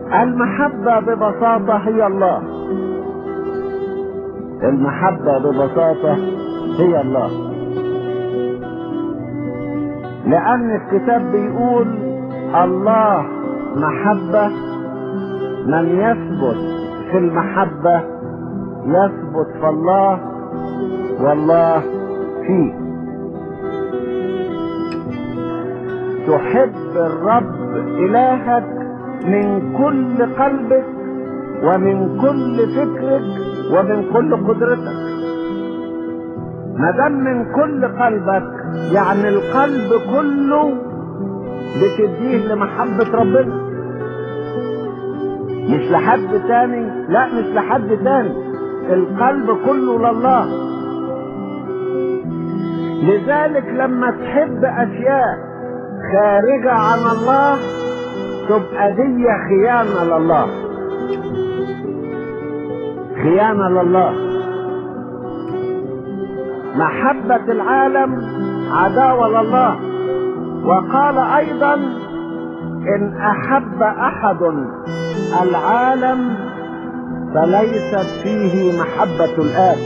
المحبة ببساطة هي الله المحبة ببساطة هي الله لأن الكتاب بيقول الله محبة من يثبت في المحبة يثبت في الله والله فيه تحب الرب إلهك من كل قلبك ومن كل فكرك ومن كل قدرتك ما دام من كل قلبك يعني القلب كله بتديه لمحبة ربنا مش لحد تاني لا مش لحد تاني القلب كله لله لذلك لما تحب اشياء خارجة عن الله تبقى دي خيانة لله خيانة لله محبة العالم عداوة لله وقال ايضا ان احب احد العالم فليست فيه محبة الاب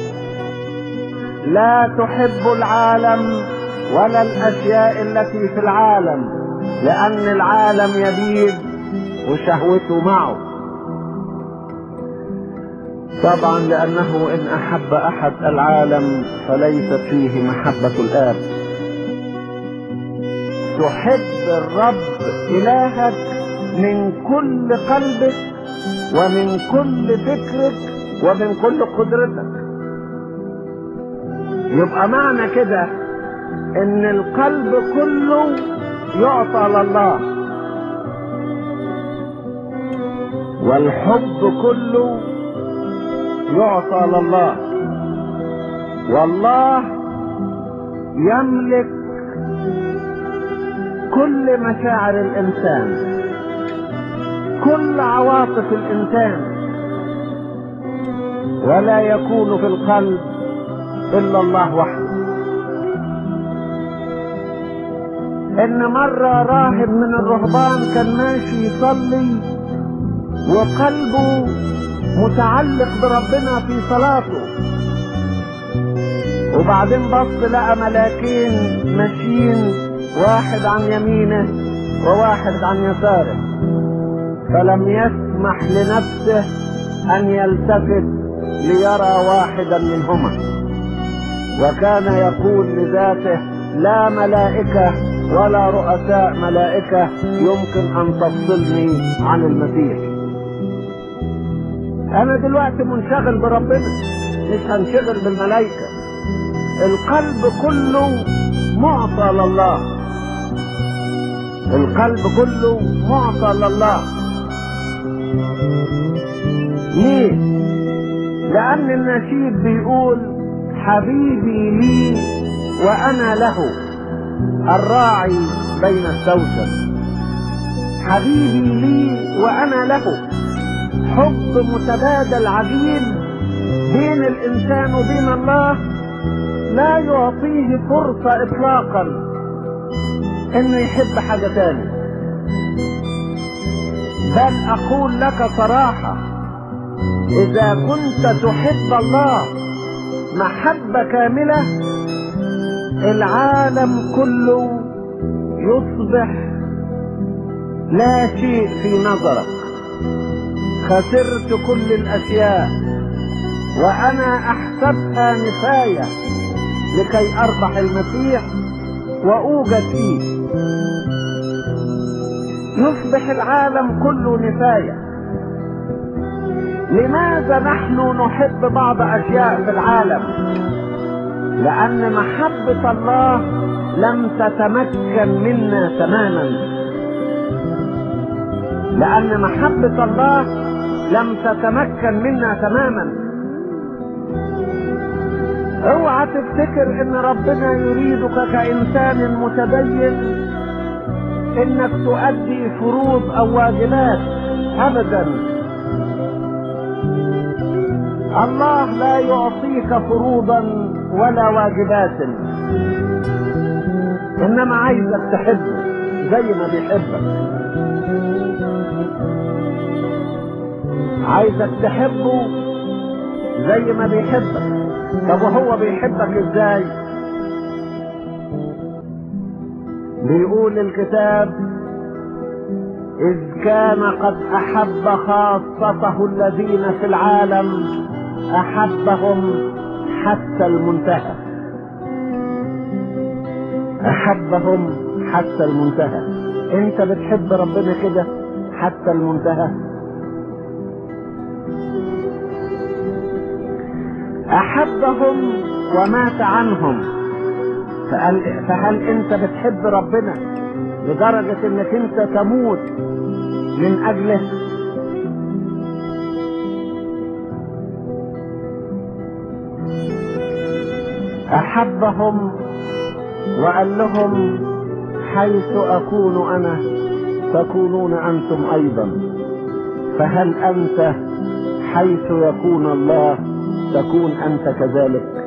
لا تحب العالم ولا الاشياء التي في العالم لان العالم يبيد وشهوته معه طبعا لانه ان احب احد العالم فليست فيه محبة الاب تحب الرب الهك من كل قلبك ومن كل فكرك ومن كل قدرتك يبقى معنى كده ان القلب كله يعطى لله والحب كله يعطى لله والله يملك كل مشاعر الانسان كل عواطف الانسان ولا يكون في القلب الا الله وحده ان مرة راهب من الرهبان كان ماشي يصلي وقلبه متعلق بربنا في صلاته وبعدين بص لقى ملاكين ماشيين واحد عن يمينه وواحد عن يساره فلم يسمح لنفسه ان يلتفت ليرى واحدا منهما وكان يقول لذاته لا ملائكة ولا رؤساء ملائكة يمكن ان تفصلني عن المسيح انا دلوقتي منشغل بربنا مش هنشغل بالملائكة القلب كله معطى لله القلب كله معطى لله ليه لان النشيد بيقول حبيبي لي وانا له الراعي بين السوسن حبيبي لي وانا له حب متبادل عجيب بين الانسان وبين الله لا يعطيه فرصة اطلاقا انه يحب حاجة تاني بل اقول لك صراحة اذا كنت تحب الله محبة كاملة العالم كله يصبح لا شيء في نظرك خسرت كل الاشياء وانا احسبها نفاية لكي اربح المسيح واوجد فيه يصبح العالم كله نفاية لماذا نحن نحب بعض اشياء في العالم لان محبة الله لم تتمكن منا تماما لان محبة الله لم تتمكن منا تماما اوعى تفتكر ان ربنا يريدك كانسان متدين انك تؤدي فروض او واجبات ابدا الله لا يعطيك فروضا ولا واجبات انما عايزك تحبه زي ما بيحبك عايزك تحبه زي ما بيحبك طب وهو بيحبك ازاي بيقول الكتاب إذ كان قد أحب خاصته الذين في العالم أحبهم حتى المنتهى أحبهم حتى المنتهى أنت بتحب ربنا كده حتى المنتهى أحبهم ومات عنهم فهل, فهل أنت بتحب ربنا لدرجة أنك أنت تموت من أجله أحبهم وقال لهم حيث أكون أنا تكونون أنتم أيضا فهل أنت حيث يكون الله تكون أنت كذلك